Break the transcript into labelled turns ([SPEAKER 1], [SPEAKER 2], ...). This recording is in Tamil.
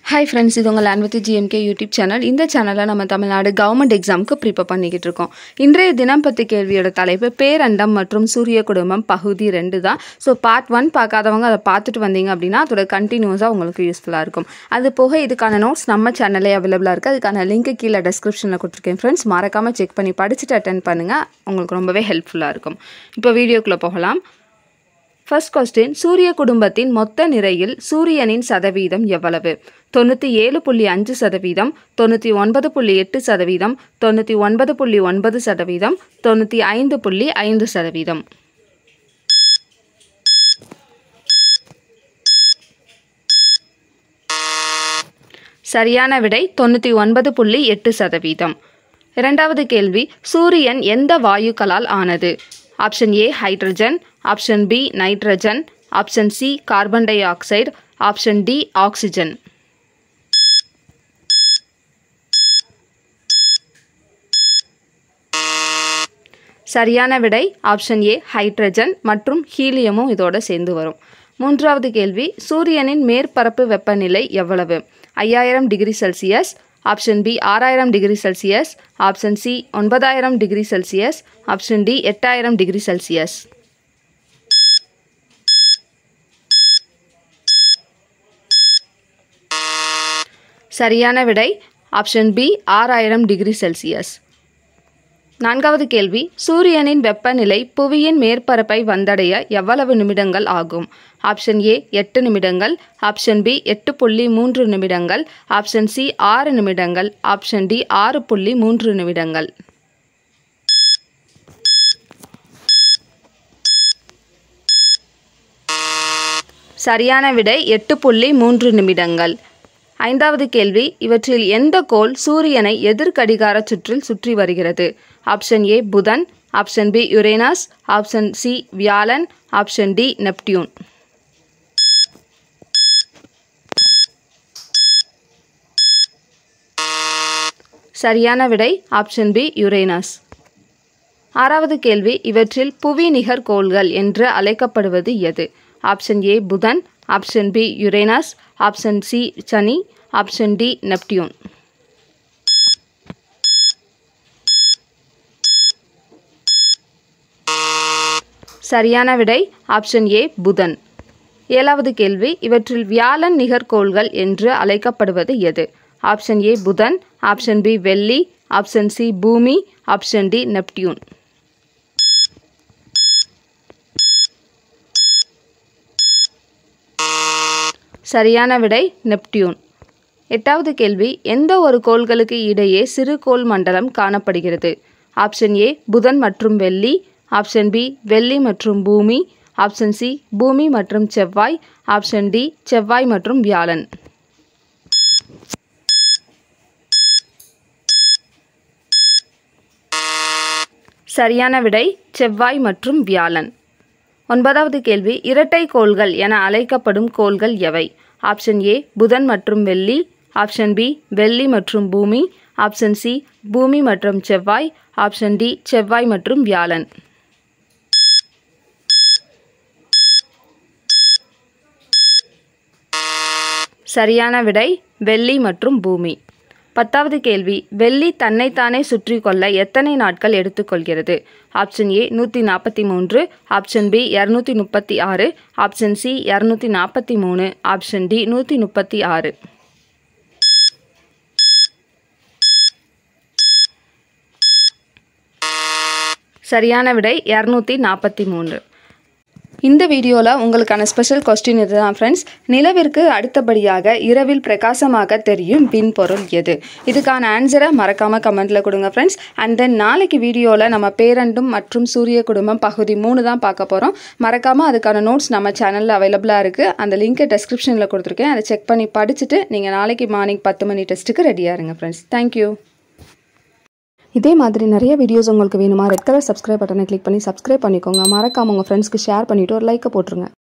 [SPEAKER 1] ஹாய் ஃப்ரெண்ட்ஸ் இது உங்கள் land with GMK YouTube channel இந்த சேனலில் நம்ம தமிழ்நாடு கவர்மெண்ட் எக்ஸாமுக்கு ப்ரிப்பேர் பண்ணிக்கிட்டு இருக்கோம் இன்றைய தினம் பற்றி கேள்வியோட தலைப்பு பேரண்டம் மற்றும் சூரிய குடும்பம் பகுதி ரெண்டு தான் ஸோ பார்ட் ஒன் பார்க்காதவங்க அதை பார்த்துட்டு வந்தீங்க அப்படின்னா அதோட கண்டினியூஸாக உங்களுக்கு யூஸ்ஃபுல்லாக இருக்கும் அது போக இதுக்கான நோட்ஸ் நம்ம சேனல்லே அவைலபிளாக இருக்குது அதுக்கான லிங்க் கீழே டிஸ்கிரிப்ஷனில் கொடுத்துருக்கேன் ஃப்ரெண்ட்ஸ் மறக்காமல் செக் பண்ணி படிச்சுட்டு அட்டன் பண்ணுங்கள் உங்களுக்கு ரொம்பவே ஹெல்ப்ஃபுல்லாக இருக்கும் இப்போ வீடியோக்குள்ளே போகலாம் ஃபர்ஸ்ட் கொஸ்டின் சூரிய குடும்பத்தின் மொத்த நிறையில் சூரியனின் சதவீதம் எவ்வளவு தொண்ணூற்றி ஏழு புள்ளி அஞ்சு சதவீதம் தொண்ணூற்றி ஒன்பது புள்ளி எட்டு சதவீதம் தொண்ணூற்றி ஒன்பது புள்ளி ஒன்பது சதவீதம் தொண்ணூற்றி ஐந்து புள்ளி ஐந்து சதவீதம் சரியான விடை தொண்ணூற்றி ஒன்பது புள்ளி எட்டு சதவீதம் இரண்டாவது கேள்வி சூரியன் எந்த வாயுக்களால் ஆனது option A hydrogen option B nitrogen option C carbon dioxide option D oxygen சரியான விடை ஆப்ஷன் ஏ ஹைட்ரஜன் மற்றும் ஹீலியமும் இதோட சேர்ந்து வரும் மூன்றாவது கேள்வி சூரியனின் மேற்பரப்பு வெப்பநிலை எவ்வளவு ஐயாயிரம் டிகிரி செல்சியஸ் ஆப்ஷன் பி ஆறாயிரம் டிகிரி செல்சியஸ் ஆப்ஷன் சி ஒன்பதாயிரம் டிகிரி செல்சியஸ் ஆப்ஷன் டி எட்டாயிரம் டிகிரி செல்சியஸ் சரியான விடை ஆப்ஷன் பி ஆறாயிரம் டிகிரி செல்சியஸ் நான்காவது கேள்வி சூரியனின் வெப்பநிலை புவியின் மேற்பரப்பை வந்தடைய எவ்வளவு நிமிடங்கள் ஆகும் ஆப்ஷன் ஏ எட்டு நிமிடங்கள் ஆப்ஷன் பி எட்டு புள்ளி மூன்று நிமிடங்கள் ஆப்ஷன் சி ஆறு நிமிடங்கள் ஆப்ஷன் டி ஆறு புள்ளி மூன்று நிமிடங்கள் சரியான விடை எட்டு புள்ளி மூன்று நிமிடங்கள் ஐந்தாவது கேள்வி இவற்றில் எந்த கோள் சூரியனை எதிர்கடிகார சுற்றில் சுற்றி வருகிறது ஆப்ஷன் ஏ புதன் option B Uranus option C வியாழன் ஆப்ஷன் டி நெப்டியூன் சரியான விடை ஆப்ஷன் பி யுரேனஸ் ஆறாவது கேள்வி இவற்றில் புவி நிகர் கோள்கள் என்று அழைக்கப்படுவது எது ஆப்ஷன் ஏ புதன் option B Uranus option C சனி ஆப்ஷன் டி நெப்டியூன் சரியான விடை ஆப்ஷன் ஏ புதன் ஏழாவது கேள்வி இவற்றில் வியாழன் நிகர்கோள்கள் என்று அழைக்கப்படுவது எது ஆப்ஷன் ஏ புதன் ஆப்ஷன் பி வெள்ளி ஆப்ஷன் சி பூமி ஆப்ஷன் டி நெப்டியூன் சரியான விடை நெப்டியூன் எட்டாவது கேள்வி எந்த ஒரு கோள்களுக்கு இடையே சிறு கோள் மண்டலம் காணப்படுகிறது ஆப்ஷன் ஏ புதன் மற்றும் வெள்ளி ஆப்ஷன் பி வெள்ளி மற்றும் பூமி ஆப்ஷன் சி பூமி மற்றும் செவ்வாய் ஆப்ஷன் டி செவ்வாய் மற்றும் வியாழன் சரியான விடை செவ்வாய் மற்றும் வியாழன் ஒன்பதாவது கேள்வி இரட்டை கோள்கள் என அழைக்கப்படும் கோள்கள் எவை ஆப்ஷன் ஏ புதன் மற்றும் வெள்ளி ஆப்ஷன் பி வெள்ளி மற்றும் பூமி ஆப்ஷன் சி பூமி மற்றும் செவ்வாய் ஆப்ஷன் டி செவ்வாய் மற்றும் வியாழன் சரியான விடை வெள்ளி மற்றும் பூமி பத்தாவது கேள்வி வெள்ளி தன்னைத்தானே சுற்றி கொள்ள எத்தனை நாட்கள் எடுத்துக்கொள்கிறது ஆப்ஷன் ஏ நூற்றி நாற்பத்தி மூன்று ஆப்ஷன் பி இரநூத்தி முப்பத்தி ஆறு ஆப்ஷன் சி இரநூத்தி நாற்பத்தி மூணு ஆப்ஷன் டி நூற்றி முப்பத்தி ஆறு சரியான விடை இரநூத்தி நாற்பத்தி மூணு இந்த வீடியோவில் உங்களுக்கான ஸ்பெஷல் கொஸ்டின் இதுதான் ஃப்ரெண்ட்ஸ் நிலவிற்கு அடுத்தபடியாக இரவில் பிரகாசமாக தெரியும் விண்பொருள் எது இதுக்கான ஆன்சரை மறக்காமல் கமெண்ட்டில் கொடுங்க ஃப்ரெண்ட்ஸ் அண்ட் தென் நாளைக்கு வீடியோவில் நம்ம பேரண்டும் மற்றும் சூரிய குடும்பம் பகுதி மூணு தான் பார்க்க போகிறோம் மறக்காமல் அதுக்கான நோட்ஸ் நம்ம சேனலில் அவைலபிளாக இருக்குது அந்த லிங்க்கை டெஸ்கிரிப்ஷனில் கொடுத்துருக்கேன் அதை செக் பண்ணி படிச்சுட்டு நீங்கள் நாளைக்கு மார்னிங் பத்து மணி டெஸ்ட்டுக்கு ரெடியாக இருங்க ஃப்ரெண்ட்ஸ் தேங்க்யூ இதே மாதிரி நிறைய வீடியோஸ் உங்களுக்கு வேணுமா ரெட் கலர் சப்ஸ்கிரைப் பட்டனை கிளிக் பண்ணி சப்ஸ்கிரைப் பண்ணிக்கோங்க மறக்காம உங்கள் ஃப்ரெண்ட்ஸ்க்கு ஷேர் பண்ணிவிட்டு ஒரு லைக்கை போட்டுருங்க